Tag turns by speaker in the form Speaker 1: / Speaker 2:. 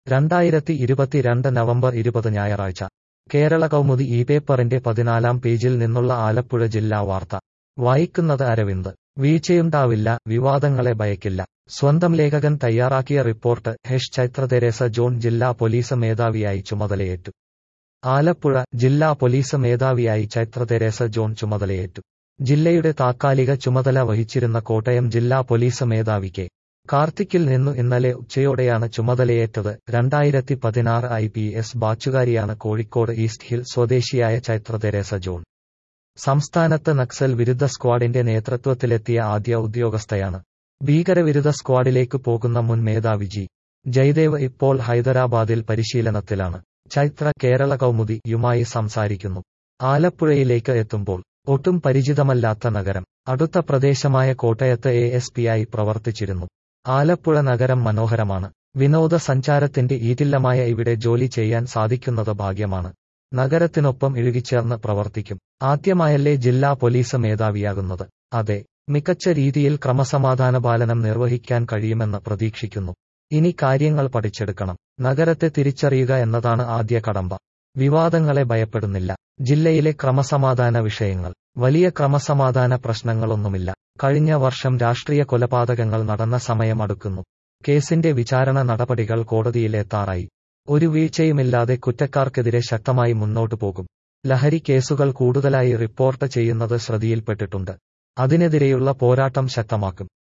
Speaker 1: രണ്ടായിരത്തി ഇരുപത്തിരണ്ട് നവംബർ ഇരുപത് ഞായറാഴ്ച കേരള കൗമുദി ഈ പേപ്പറിന്റെ പതിനാലാം പേജിൽ നിന്നുള്ള ആലപ്പുഴ ജില്ലാ വാർത്ത വായിക്കുന്നത് അരവിന്ദ് വീഴ്ചയുണ്ടാവില്ല വിവാദങ്ങളെ ഭയക്കില്ല സ്വന്തം ലേഖകൻ തയ്യാറാക്കിയ റിപ്പോർട്ട് ഹെഷ് ചൈത്ര തെരേസ ജോൺ ജില്ലാ പോലീസ് മേധാവിയായി ചുമതലയേറ്റു ആലപ്പുഴ ജില്ലാ പോലീസ് മേധാവിയായി ചൈത്ര തെരേസ ജോൺ ചുമതലയേറ്റു ജില്ലയുടെ താത്കാലിക ചുമതല വഹിച്ചിരുന്ന കോട്ടയം ജില്ലാ പോലീസ് മേധാവി കെ കാർത്തിക്കിൽ നിന്നു ഇന്നലെ ഉച്ചയോടെയാണ് ചുമതലയേറ്റത് രണ്ടായിരത്തി പതിനാറ് ഐ പി എസ് ബാച്ചുകാരിയാണ് കോഴിക്കോട് ഈസ്റ്റ് ഹിൽ സ്വദേശിയായ ചൈത്ര തെരേസ ജോൺ സംസ്ഥാനത്ത് നക്സൽ വിരുദ്ധ സ്ക്വാഡിന്റെ നേതൃത്വത്തിലെത്തിയ ആദ്യ ഉദ്യോഗസ്ഥയാണ് ഭീകരവിരുദ്ധ സ്ക്വാഡിലേക്ക് പോകുന്ന മുൻ മേധാവി ജി ജയദേവ് ഇപ്പോൾ ഹൈദരാബാദിൽ പരിശീലനത്തിലാണ് ചൈത്ര കേരള കൗമുദി യുമായി സംസാരിക്കുന്നു ആലപ്പുഴയിലേക്ക് എത്തുമ്പോൾ ഒട്ടും പരിചിതമല്ലാത്ത നഗരം അടുത്ത പ്രദേശമായ കോട്ടയത്ത് എ എസ് പിയായി പ്രവർത്തിച്ചിരുന്നു ആലപ്പുഴ നഗരം മനോഹരമാണ് വിനോദസഞ്ചാരത്തിന്റെ ഈറ്റില്ലമായ ഇവിടെ ജോലി ചെയ്യാൻ സാധിക്കുന്നത് ഭാഗ്യമാണ് നഗരത്തിനൊപ്പം ഇഴുകിച്ചേർന്ന് പ്രവർത്തിക്കും ആദ്യമായല്ലേ ജില്ലാ പോലീസ് മേധാവിയാകുന്നത് അതെ മികച്ച രീതിയിൽ ക്രമസമാധാന പാലനം നിർവഹിക്കാൻ കഴിയുമെന്ന് പ്രതീക്ഷിക്കുന്നു ഇനി കാര്യങ്ങൾ പഠിച്ചെടുക്കണം നഗരത്തെ തിരിച്ചറിയുക എന്നതാണ് ആദ്യ കടമ്പ വിവാദങ്ങളെ ഭയപ്പെടുന്നില്ല ജില്ലയിലെ ക്രമസമാധാന വിഷയങ്ങൾ വലിയ ക്രമസമാധാന പ്രശ്നങ്ങളൊന്നുമില്ല കഴിഞ്ഞ വർഷം രാഷ്ട്രീയ കൊലപാതകങ്ങൾ നടന്ന സമയം അടുക്കുന്നു കേസിന്റെ വിചാരണ നടപടികൾ കോടതിയിലെത്താറായി ഒരു വീഴ്ചയുമില്ലാതെ കുറ്റക്കാർക്കെതിരെ ശക്തമായി മുന്നോട്ടു പോകും ലഹരി കേസുകൾ കൂടുതലായി റിപ്പോർട്ട് ചെയ്യുന്നത് ശ്രദ്ധയിൽപ്പെട്ടിട്ടുണ്ട് അതിനെതിരെയുള്ള പോരാട്ടം ശക്തമാക്കും